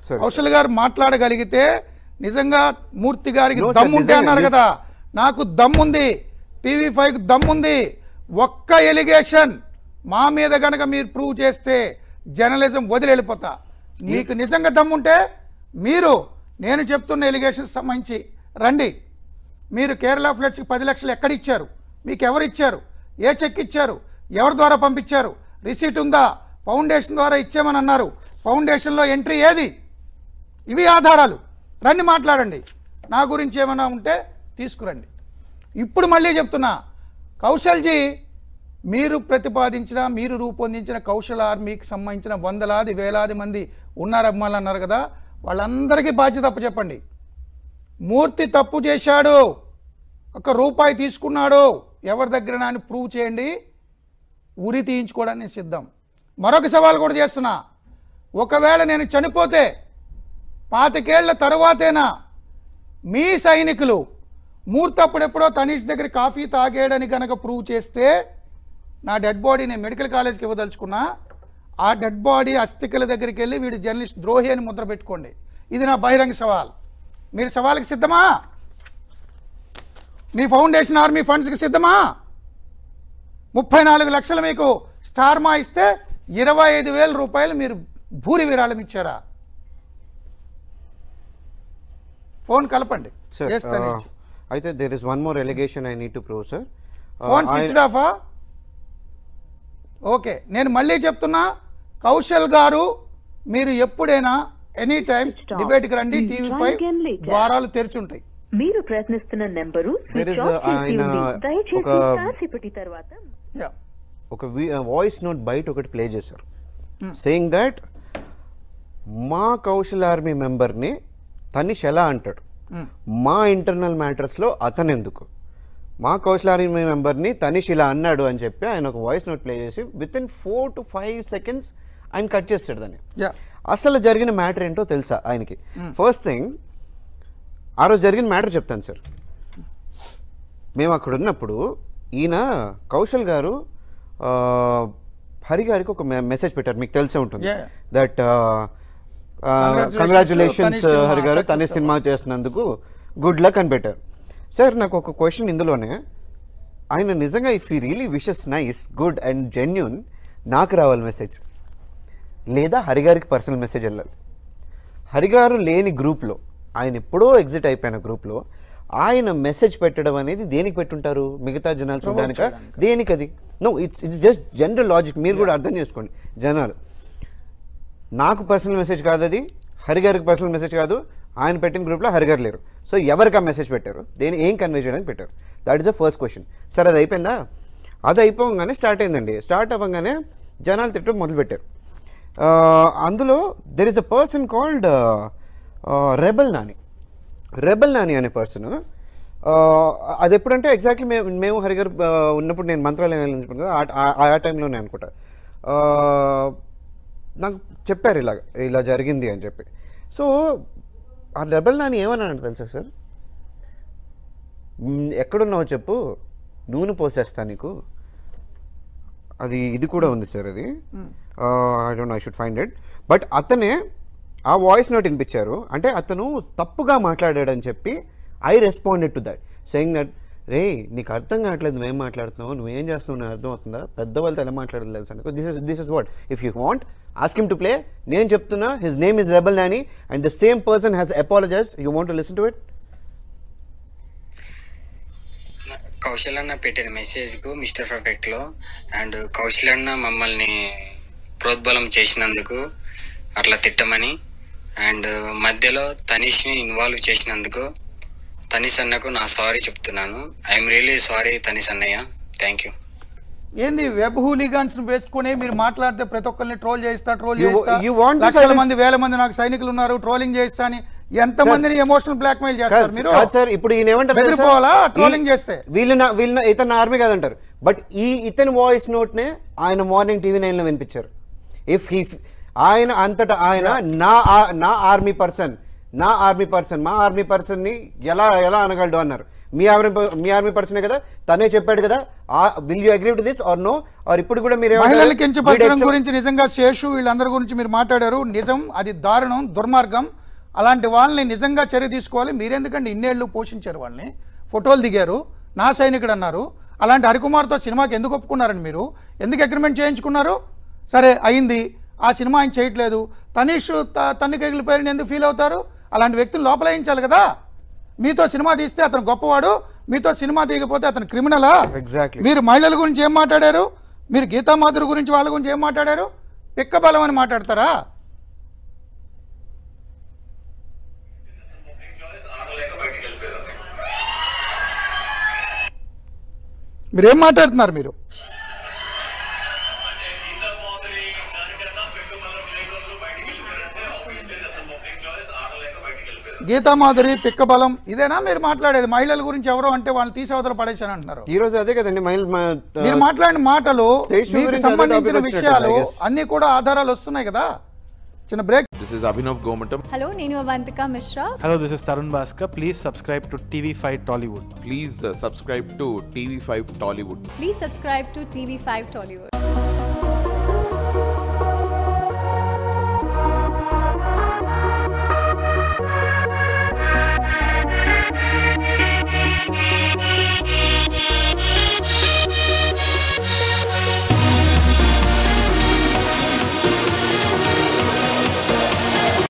సరే. కౌశల్ గారు మాట్లాడగలిగితే నిజంగా మూర్తి గారికి No, sir, దమ్ముంటే నిజంగా- అన్నారు కదా నాకు దమ్ముంది టీవీ ఫైవ్ దమ్ముంది ఒక్క ఎలిగేషన్ మా మీద గనక మీరు ప్రూవ్ చేస్తే జర్నలిజం వదిలి వెళ్ళిపోతా మీకు నిజంగా దమ్ముంటే మీరు నేను చెప్తున్న ఎలిగేషన్ సంబంధించి రండి మీరు కేరళ ఫ్లడ్స్కి పది లక్షలు ఎక్కడ ఇచ్చారు మీకు ఎవరు ఇచ్చారు ఏ చెక్ ఇచ్చారు ఎవరి ద్వారా పంపించారు రిసీట్ ఉందా ఫౌండేషన్ ద్వారా ఇచ్చామని అన్నారు ఫౌండేషన్లో ఎంట్రీ ఏది ఇవి ఆధారాలు రండి మాట్లాడండి నా గురించి ఏమైనా ఉంటే తీసుకురండి ఇప్పుడు మళ్ళీ చెప్తున్నా కౌశల్జీ మీరు ప్రతిపాదించిన మీరు రూపొందించిన కౌశల ఆర్మీకి సంబంధించిన వందలాది వేలాది మంది ఉన్నారు అభిమానులు అన్నారు కదా వాళ్ళందరికీ బాధ్యత అప్పు చెప్పండి మూర్తి తప్పు చేశాడు ఒక రూపాయి తీసుకున్నాడు ఎవరి దగ్గర అని ప్రూవ్ చేయండి ఉరి తీయించుకోవడానికి సిద్ధం మరొక సవాల్ కూడా చేస్తున్నా ఒకవేళ నేను చనిపోతే పాతికేళ్ల తరువాతేనా మీ సైనికులు మూర్తి అప్పుడెప్పుడో తనీష్ దగ్గర కాఫీ తాగేయడని కనుక ప్రూవ్ చేస్తే నా డెడ్ బాడీ నేను మెడికల్ కాలేజ్కి ఇవ్వదలుచుకున్నా ఆ డెడ్ బాడీ అస్థికల దగ్గరికి వెళ్ళి వీడు జర్నలిస్ట్ ద్రోహి అని ముద్ర పెట్టుకోండి ఇది నా బహిరంగ సవాల్ మీరు సవాల్కి సిద్ధమా మీ ఫౌండేషన్ ఆర్మీ ఫండ్స్కి సిద్ధమా ముప్పై నాలుగు లక్షలు మీకు స్టార్ మా ఇస్తే ఇరవై ఐదు వేల రూపాయలు మీరు భూరి విరాళం ఇచ్చారా ఫోన్ కలపండి సార్ చేస్తాను అయితే there is one more allegation I need to prove sir phone switched ఆఫా ఓకే నేను మళ్ళీ చెప్తున్నా కౌశల్ గారు మీరు ఎప్పుడైనా ఎనీ టైం Switched off. డిబేట్కి రండి Please TV try five again later. ద్వారాలు తెరిచుంటాయి మీరు ప్రయత్నిస్తున్న నెంబరు There switch is off a- చేసి ఆయన ఉంది దయచేసి ఒక- కాసేపటి తర్వాత యా ఒక వాయిస్ నోట్ బయట ఒకటి ప్లే చేశారు సేయింగ్ దట్ మా కౌశల్ ఆర్మీ మెంబర్ని తనిష్ ఎలా అంటాడు మా ఇంటర్నల్ మ్యాటర్స్లో అతను ఎందుకు మా కౌశల్ ఆర్మీ మెంబర్ని తనిష్ ఇలా అన్నాడు అని చెప్పి ఆయన ఒక వాయిస్ నోట్ ప్లే చేసి within four to five seconds ఆయన కట్ చేస్తాడు దాన్ని యా అసలు జరిగిన మ్యాటర్ ఏంటో తెలుసా ఆయనకి ఫస్ట్ థింగ్ ఆ రోజు జరిగిన మ్యాటర్ చెప్తాను సార్ మేము అక్కడ ఉన్నప్పుడు ఈయన కౌశల్ గారు ఆ, హరి గారికి ఒక మెసేజ్ పెట్టారు మీకు తెలిసే ఉంటుంది Yeah. That Congratulations, congratulations Tanish cinema Hari garu success Tanish cinema చేసినందుకు గుడ్ లక్ అని పెట్టారు సార్ నాకు ఒక క్వశ్చన్ ఇందులోనే ఆయన నిజంగా ఇఫ్ ఈ really wishes nice good and genuine నాకు రావాలి మెసేజ్ లేదా హరిగారికి పర్సనల్ మెసేజ్ వెళ్ళాలి హరిగారు లేని గ్రూప్లో ఆయన ఎప్పుడో ఎగ్జిట్ అయిపోయిన గ్రూప్లో ఆయన మెసేజ్ పెట్టడం అనేది దేనికి పెట్టుంటారు మిగతా జనాలు చూడడానిక దేనికి అది no it's it's just general logic మీరు కూడా అర్థం చేసుకోండి జనాలు నాకు పర్సనల్ మెసేజ్ కాదు అది హరిగారికి పర్సనల్ మెసేజ్ కాదు ఆయన పెట్టిన గ్రూప్లో హరిగారు లేరు సో ఎవరికి ఆ మెసేజ్ పెట్టారు దేని ఏం కన్వే చేయడానికి పెట్టారు that is the first question సరే అది అయిపోయిందా అది అయిపోగానే స్టార్ట్ అయిందండి స్టార్ట్ అవ్వగానే జనాలు తిట్టడం మొదలుపెట్టారు ఆ, అందులో there is a person called rebel Nani rebel Nani అనే పర్సన్ అది ఎప్పుడంటే ఎగ్జాక్ట్లీ మేము మేము హరిగారు ఆ, ఉన్నప్పుడు నేను మంత్రాలయం వెళ్ళిన చెప్పాను కదా ఆ- ఆ- ఆ టైంలోనే అనుకుంటా ఆ, నాకు చెప్పారు ఇలా ఇలా జరిగింది అని చెప్పి సో ఆ రెబల్ నాని ఏమన్నాడు తెలుసా సార్ "మ్, ఎక్కడున్నావో చెప్పు నూనె పోసేస్తా నీకు అది ఇది కూడా ఉంది సార్ అది I don't I should find it but అతనే ఆ వాయిస్ నోట్ వినిపించారు అంటే అతను తప్పుగా మాట్లాడాడని చెప్పి I responded to that saying that రే నీకు అర్థం కావట్లేదు నువ్వేం మాట్లాడుతున్నావు నువ్వేం చేస్తున్నావు నాకు అర్థం అవుతుందా పెద్దవాళ్ళతో ఎలా మాట్లాడలేదు తెలుసు అనుకో this is this is what if you want ask him to play నేను చెప్తున్నా his name is rebel Nani and the same person has apologize you want to listen to it Kaushal అన్న పెట్టిన మెసేజ్ కు మిస్టర్ పర్ఫెక్ట్ లో and Kaushal అన్న మమ్మల్ని ప్రోద్బలం చేసినందుకు అట్లా తిట్టమని అండ్ మధ్యలో తనీష్ ని ఇన్వాల్వ్ చేసినందుకు తనీష్ అన్నకు నా సారీ చెప్తున్నాను ఐఎమ్ రియలీ సారీ తనీష్ అన్నయ్య థ్యాంక్ యూ ఏంది వెబ్ హూలిగాన్స్ వేసుకుని మీరు మాట్లాడితే ప్రతి ఒక్కరిని ట్రోల్ చేస్తా ట్రోల్ You- చేస్తా you want to లక్షల silence- మంది వేల మంది నాకు సైనికులు ఉన్నారు ట్రోలింగ్ చేస్తా అని ఎంత మందిని ఎమోషనల్ బ్లాక్ మెయిల్ చేస్తారు మీరు కాదు సార్ ఇప్పుడు ఈయన ఏమంటారు తెలుసా? బెదిరిపోవాలా? ఈ- ట్రోలింగ్ చేస్తే? వీళ్ళు నా వీళ్ళు నా- ఇతను ఆర్మీ కాదంటారు బట్ ఈ ఇతని వాయిస్ నోట్ నే ఆయన మార్నింగ్ టీవీ నైన్ లో వినిపించారు ఇఫ్ హీ ఆయన అంతటా ఆయన నా ఆ- నా ఆర్మీ పర్సన్ నా ఆర్మీ పర్సన్ మా ఆర్మీ పర్సన్ని ఎలా ఎలా అనగలడు అన్నారు మీ ఆర్మీ మీ ఆర్మీ పర్సనే కదా తనే చెప్పాడు కదా will you agree to this or no or ఇప్పుడు కూడా మీరు ఏమంటారు? మహిళలు కించపరచడం వీడు గురించి నిజంగా శేషు వీళ్ళందరి గురించి మీరు మాట్లాడారు నిజం అది దారుణం దుర్మార్గం అలాంటి వాళ్ళని నిజంగా చర్య తీసుకోవాలి మీరెందుకండి ఇన్నేళ్ళు పోషించారు వాళ్ళని ఫోటోలు దిగారు నా సైనికుడు అన్నారు అలాంటి హరికుమార్తో సినిమాకి ఎందుకు ఒప్పుకున్నారండి మీరు ఎందుకు అగ్రిమెంట్ చేయించుకున్నారు సరే అయింది ఆ సినిమా ఆయన చేయట్లేదు తనీష్ త- తన్నుకి ఎగిలిపోయారని ఎందుకు ఫీల్ అవుతారు అలాంటి వ్యక్తిని లోపలేయించాలి కదా మీతో సినిమా తీస్తే అతను గొప్పవాడు మీతో సినిమా తీయకపోతే అతను క్రిమినలా Exactly. మీరు మహిళల గురించి ఏం మాట్లాడారు మీరు గీతామాధురి గురించి వాళ్ళ గురించి ఏం మాట్లాడారు పిక్క బలం అని మాట్లాడతారా మీరు ఏం మాట్లాడుతున్నారు మీరు గీతామాధురి పిక్క బలం ఇదేనా మీరు మాట్లాడేది మహిళల గురించి ఎవరో అంటే వాళ్ళని తీసి అవతల పడేసాను అంటున్నారు ఈ రోజు అదే కదండి మహిళ మా- మీరు మాట్లాడిన మాటలు శేషు మీకు గురించి అదే సంబంధించిన topic వచ్చినట్టు విషయాలు I guess. అన్ని కూడా ఆధారాలు వస్తున్నాయి కదా చిన్న break This is Abhinav Gomatam. Hello, నేను Avantika Mishra Hello, this is Tarun Bhaskar. Please subscribe to TV5 Tollywood. Please uh, subscribe to TV5 Tollywood. Please subscribe to TV five Tollywood